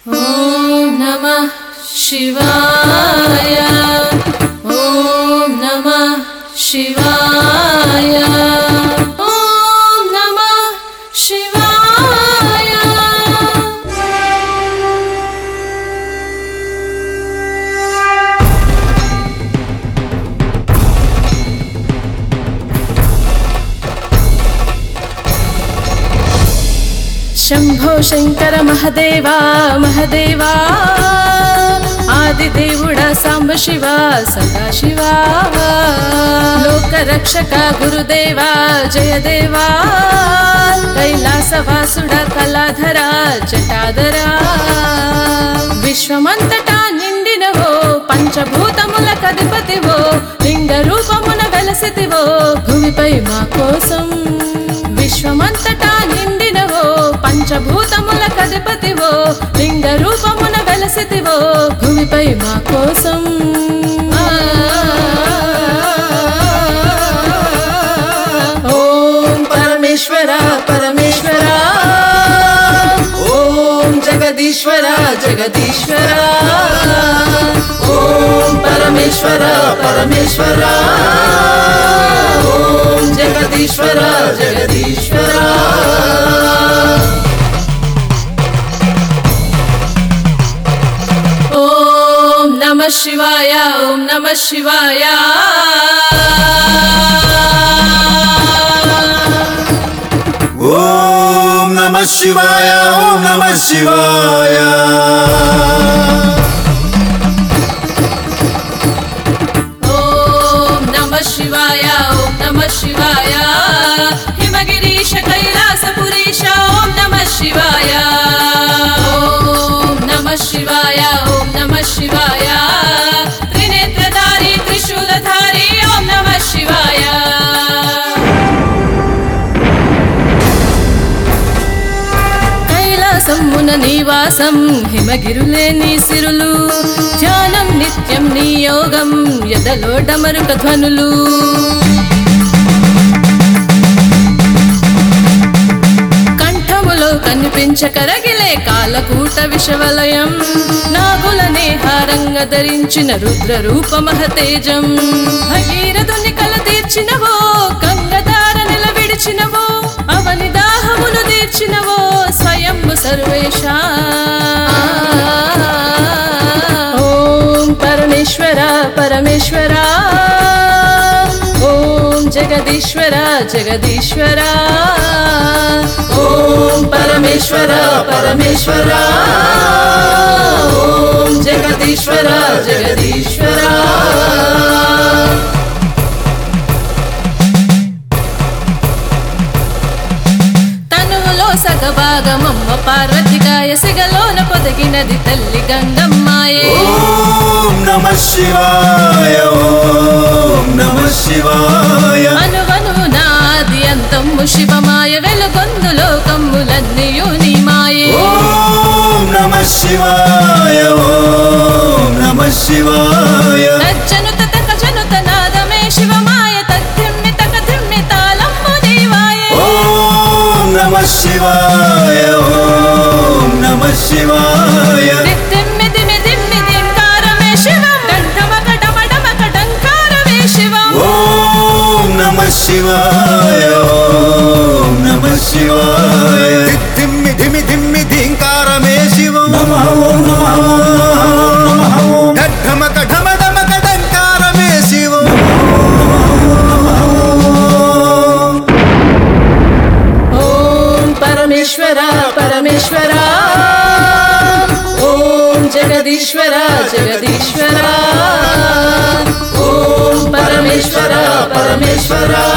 ॐ नमः शिवाय ॐ नमः शिवाय ॐ नमः शिवाय శంభో శంకర మహదేవా మహదేవా ఆదిదేవుడా సాంబ శివ సదా శివా లోక రక్షక గురుదేవా జయదేవా కైలాసవాసుడ కళాధర జటాధరా విశ్వమంతటా నిండినవో పంచభూతముల కధిపతివో లింగ రూపమున వెలసితివో భూమిపై మా కోసం విశ్వమంతటా నిండినవో పంచభూతముల కధిపతివో లింగ రూపమున వెలసితివో భూమిపై మా కోసం ఓం పరమేశ్వర పరమేశ్వర ఓం జగదీశ్వర జగదీశ్వర ఓం పరమేశ్వర పరమేశ్వర ఓం జగదీశ్వర జగదీశ్వర ఓం నమ శివాయ ఓం నమ శివాయ ఓం నమ శివాయ ఓం నమ శివాయ ఓం నమ శివాయ ఓం నమ శివాయ హిమగిరీశ కైలాసపురీశ ఓం నమ శివాయ ఓం నమ శివాయ ఓం నమ శివాయ త్రినేత్రధారి త్రిశూలధారి ఓం నమ శివాయ కైలాసమున నివాసం హిమగిరులే నీ సిరులు ధ్యానం నిత్యం నీ యోగం ఎదలో డమరుక ధ్వనులు కంఠములో కనిపించకరగిలే కాలకూట విషవలయం నాగులనే హారంగ ధరించిన రుద్ర రూప మహతేజం భగీరథుని కల తీర్చినవో గంగధార నిల విడిచినవో అవని దాహమును తీర్చినవో స్వయంభు సర్వేశ ఓం పరమేశ్వర పరమేశ్వర ఓం జగదీశ్వర జగదీశ్వర ఓం పరమేశ్వర పరమేశ్వర ఓం జగదీశ్వర జగదీశ్వర తనువులో సగభాగమమ్మ పార్వతికాయ సిగలోన పొదిగినది తల్లి గంగమ్మాయే ఓం నమ శివాయ ఓం నమ శివాయ అనువనువు నాది అంతమ్ము శివమాయ వెలుగొందులో కమ్ములన్నీయు నీ మాయే ఓం నమ శివాయ ఓం నమ శివాయ తజ్జను తతక జనుత నాదమే శివమాయ తద్ధిమ్మి తక ధిమ్మి తాళమ్ము నీవాయే ఓం నమ శివాయ ఓం నమ శివాయ దిమ్మి దిమి దిమ్మి దింకారమే శివం డంఠమక డమడమక డంకారమే శివం ఓం నమ శివాయ ఓం నమ శివాయ ధిమ్మి ధిమి ధిమ్మి ధింకారమే శివం నమః ఓం నమః ఓం నమః ఓం ఢమక ఢమ ఢమక డంకారమే శివం ఓం పరమేశ్వర పరమేశ్వర ఓం జగదీశ్వర జగదీశ్వర ఓం పరమేశ్వర పరమేశ్వర